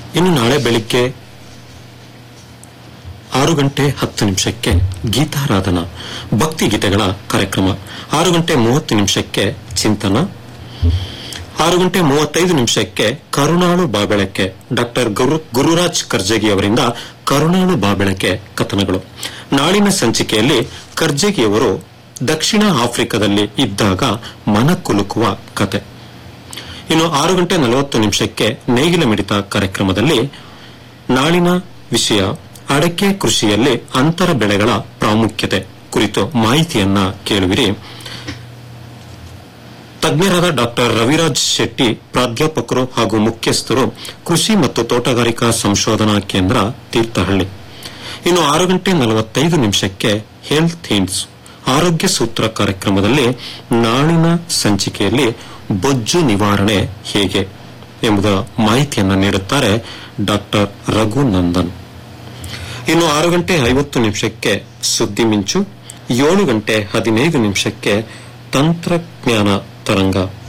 ಇನ್ನು ನಾಳೆ ಬೆಳಿಗ್ಗೆ ಆರು ಗಂಟೆ ಹತ್ತು ನಿಮಿಷಕ್ಕೆ ಗೀತಾರಾಧನಾ ಭಕ್ತಿ ಗೀತೆಗಳ ಕಾರ್ಯಕ್ರಮ ಆರು ಗಂಟೆ ಮೂವತ್ತು ನಿಮಿಷಕ್ಕೆ ಚಿಂತನ ಆರು ಗಂಟೆ ಮೂವತ್ತೈದು ನಿಮಿಷಕ್ಕೆ ಕರುಣಾಳು ಬಾಬೆಳಕೆ ಡಾಕ್ಟರ್ ಗುರು ಗುರುರಾಜ್ ಕರ್ಜಗಿ ಅವರಿಂದ ಕರುಣಾಳು ಬಾಬೆಳಕೆ ಕಥನಗಳು ನಾಳಿನ ಸಂಚಿಕೆಯಲ್ಲಿ ಕರ್ಜಗಿಯವರು ದಕ್ಷಿಣ ಆಫ್ರಿಕಾದಲ್ಲಿ ಇದ್ದಾಗ ಮನ ಕುಲುಕುವ ಕತೆ ಇನ್ನು ಆರು ಗಂಟೆ ನಲವತ್ತು ನಿಮಿಷಕ್ಕೆ ನೇಗಿಲ ಮಿಡಿತ ಕಾರ್ಯಕ್ರಮದಲ್ಲಿ ನಾಳಿನ ವಿಷಯ ಅಡಕೆ ಕೃಷಿಯಲ್ಲಿ ಅಂತರ ಬೆಳೆಗಳ ಪ್ರಾಮುಖ್ಯತೆ ಕುರಿತು ಮಾಹಿತಿಯನ್ನ ಕೇಳುವಿರಿ ತಜ್ಞರಾದ ಡಾಕ್ಟರ್ ರವಿರಾಜ್ ಶೆಟ್ಟಿ ಪ್ರಾಧ್ಯಾಪಕರು ಹಾಗೂ ಮುಖ್ಯಸ್ಥರು ಕೃಷಿ ಮತ್ತು ತೋಟಗಾರಿಕಾ ಸಂಶೋಧನಾ ಕೇಂದ್ರ ತೀರ್ಥಹಳ್ಳಿ ಇನ್ನು ಆರು ಗಂಟೆ ನಲವತ್ತೈದು ನಿಮಿಷಕ್ಕೆ ಹೆಲ್ತ್ ಹಿಂಟ್ಸ್ ಆರೋಗ್ಯ ಸೂತ್ರ ಕಾರ್ಯಕ್ರಮದಲ್ಲಿ ನಾಳಿನ ಸಂಚಿಕೆಯಲ್ಲಿ ಬೊಜ್ಜು ನಿವಾರಣೆ ಹೇಗೆ ಎಂಬುದರ ಮಾಹಿತಿಯನ್ನು ನೀಡುತ್ತಾರೆ ಡಾಕ್ಟರ್ ರಘುನಂದನ್ ಇನ್ನು ಆರು ಗಂಟೆ ಐವತ್ತು ನಿಮಿಷಕ್ಕೆ ಸುದ್ದಿ ಮಿಂಚು ಏಳು ಗಂಟೆ ಹದಿನೈದು ನಿಮಿಷಕ್ಕೆ ತಂತ್ರಜ್ಞಾನ ತರಂಗ